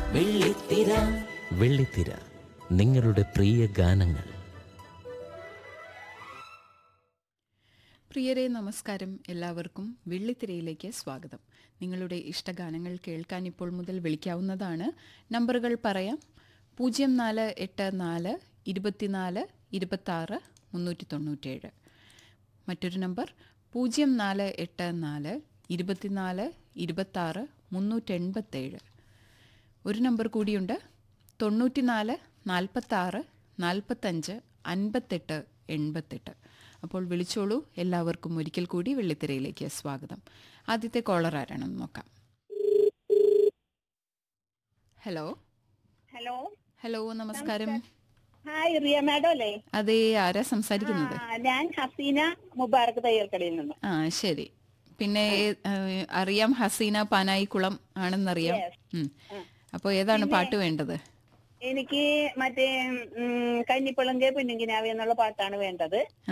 വെള്ളിത്തിര വെള്ളിത്തിര നിങ്ങളുടെ പ്രിയ ഗാനങ്ങൾ പ്രിയരെ നമസ്കാരം എല്ലാവർക്കും വെള്ളിത്തിരയിലേക്ക് സ്വാഗതം നിങ്ങളുടെ ഇഷ്ടഗാനങ്ങൾ കേൾക്കാൻ ഇപ്പോൾ മുതൽ വിളിക്കാവുന്നതാണ് നമ്പറുകൾ പറയാം പൂജ്യം നാല് എട്ട് നാല് ഇരുപത്തിനാല് ഇരുപത്താറ് മുന്നൂറ്റി തൊണ്ണൂറ്റേഴ് മറ്റൊരു നമ്പർ പൂജ്യം നാല് എട്ട് നാല് ഇരുപത്തിനാല് ഇരുപത്താറ് മുന്നൂറ്റെൺപത്തേഴ് ഒരു നമ്പർ കൂടിയുണ്ട് തൊണ്ണൂറ്റിനാല് നാൽപ്പത്താറ് നാൽപ്പത്തഞ്ച് അൻപത്തെട്ട് എൺപത്തെട്ട് അപ്പോൾ വിളിച്ചോളൂ എല്ലാവർക്കും ഒരിക്കൽ കൂടി വെള്ളിത്തിരയിലേക്ക് സ്വാഗതം ആദ്യത്തെ കോളർ ആരാണെന്ന് നോക്കാം ഹലോ ഹലോ ഹലോ നമസ്കാരം ഹായ് റിയ മാഡം അല്ലേ അതെ ആരാ സംസാരിക്കുന്നത് ആ, ഞാൻ ഹസീന മുബാറക്ക് തയ്യൽക്കടയിൽ നിന്ന് ആ ശരി പിന്നെ ഏ, അറിയാം ഹസീന പാനായിക്കുളം ആണെന്നറിയാം Yes. ഉം. അപ്പോൾ ഏതാണ് പാട്ട് വേണ്ടത് എനിക്ക് മറ്റേ ഉം, കന്നിപ്പളങ്കെ പുന്നുങ്കിനാവി എന്നുള്ള പാട്ടാണ് വേണ്ടത് ആ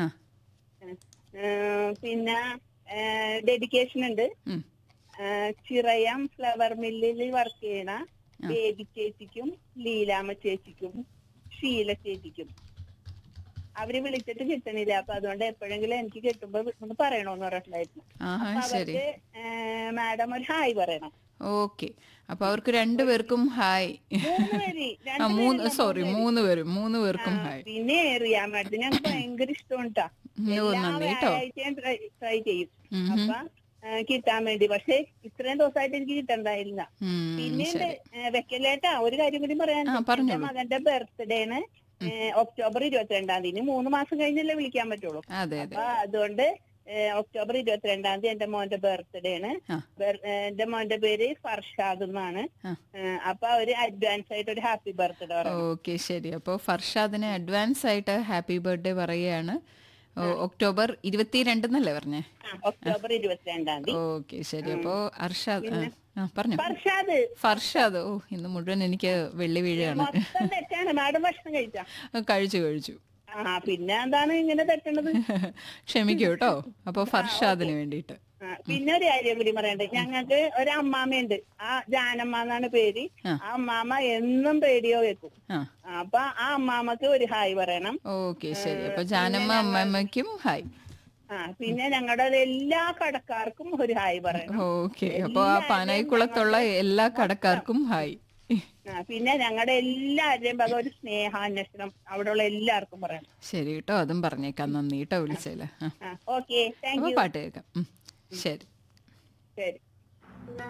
ഉം, പിന്നെ ഡെഡിക്കേഷൻ ഉണ്ട് ഉം. ആ, ചിറയം ഫ്ലവർ മില്ലിൽ വർക്ക് ചെയ്യണ ആ. ബേബി ചേച്ചിക്കും ലീലാമ്മ ചേച്ചിക്കും ഷീല ചേച്ചിക്കും അവര് വിളിച്ചിട്ട് കിട്ടണില്ല അപ്പൊ അതുകൊണ്ട് എപ്പോഴെങ്കിലും എനിക്ക് കിട്ടുമ്പോ ഒന്ന് പറയണോന്ന് പറഞ്ഞിട്ടുണ്ടായിരുന്നു ആഹാ അപ്പൊ ശരി അവർക്ക് മാഡം ഒരു ഹായ് പറയണം ഓക്കെ അപ്പൊ അവർക്ക് രണ്ടുപേർക്കും ഹായ് മൂന്ന് പേര് ആ രണ്ട് മൂന്ന് പേരല്ല, സോറി പേര്. മൂന്ന് പേരും മൂന്ന് പേർക്കും ആ, ഹായ് പിന്നെ റിയാ മാഡത്തിന് ഞങ്ങൾക്ക് ഭയങ്കര ഇഷ്ടമുണ്ടാ ഉം, ഓ, നന്ദി കേട്ടോ ട്രൈ ചെയ്യും ഉം, അപ്പൊ ആ, കിട്ടാൻ വേണ്ടി പക്ഷെ ഇത്രയും ദിവസമായിട്ട് എനിക്ക് കിട്ടണ്ടായില്ല ഉം, പിന്നെ ശരി വെക്കലേട്ടാ ഒരു കാര്യം കൂടി പറയാൻ ആ, പറഞ്ഞോളൂ. മകന്റെ ബർത്ത്ഡേ ആണ് ഏ, ഒക്ടോബർ ഇരുപത്തിരണ്ടാം തീയതി ഇനി മൂന്ന് മാസം കഴിഞ്ഞല്ലേ വിളിക്കാൻ പറ്റുള്ളൂ അതെ അതെ അപ്പൊ അതുകൊണ്ട് ഏ, ഒക്ടോബർ ഇരുപത്തിരണ്ടാം തീയതി എന്റെ മോന്റെ ബർത്ത്ഡേ ആണ് ആ. ബർ- ഏ, എന്റെ മോന്റെ പേര് ഫർഷാദ് എന്നാണ് ആ. ഏ, അപ്പൊ അവര് അഡ്വാൻസ് ആയിട്ട് ഒരു ഹാപ്പി ബർത്ത്ഡേ പറയണം ഓക്കെ ശരി അപ്പോൾ ഫർഷാദിന് അഡ്വാൻസ് ആയിട്ട് ഹാപ്പി ബർത്ത്ഡേ പറയുകയാണ് ഓ, ഒക്ടോബർ ഇരുപത്തിരണ്ട് എന്നല്ലേ പറഞ്ഞേ ആ, ഒക്ടോബർ ഇരുപത്തിരണ്ടാം തീയതി ഓക്കെ ശരി അപ്പോൾ അർഷാദ് ആ, ആ പറഞ്ഞു ഫർഷാദ് ഫർഷാദ് ഓ ഇന്ന് മുഴുവൻ എനിക്ക് വെള്ളി വീഴാണ് മൊത്തം തെറ്റാണ് മാഡം ഭക്ഷണം കഴിച്ചാ കഴിച്ചു കഴിച്ചു ആ പിന്നെ എന്താണ് ഇങ്ങനെ തെറ്റണത് ക്ഷമിക്കൂ കേട്ടോ അപ്പോൾ ഫർഷാദിന് വേണ്ടിയിട്ട് ആ, പിന്നെ ഒരു കാര്യം കൂടി പറയണ്ടേ ഞങ്ങൾക്ക് ഒരു അമ്മാമ്മയുണ്ട് ആ ജാനമ്മ എന്നാണ് പേര് ആ. ആ അമ്മാമ്മ എന്നും റേഡിയോ വെക്കും ആ ആ, അപ്പൊ ആ അമ്മാമ്മക്ക് ഒരു ഹായ് പറയണം ഓക്കെ ശരി അപ്പൊ ജാനമ്മ അമ്മമ്മയ്ക്കും ഹായ് ആ പിന്നെ ഞങ്ങളുടെ എല്ലാ കടക്കാർക്കും ഒരു ഹായ് പറയണം ഓക്കെ അപ്പൊ ആ പാനായിക്കുളത്തുള്ള എല്ലാ കടക്കാർക്കും ഹായ് ആ, പിന്നെ ഞങ്ങളുടെ എല്ലാവരുടെയും വക ഒരു സ്നേഹാന്വേഷണം അവിടെയുള്ള എല്ലാവർക്കും പറയണം ശരി കേട്ടോ അതും പറഞ്ഞേക്കാം നന്ദി കേട്ടോ വിളിച്ചതില് ആ ഓക്കെ താങ്ക് അപ്പൊ യു പാട്ട് കേൾക്കാം ഉം. ശരി ശരി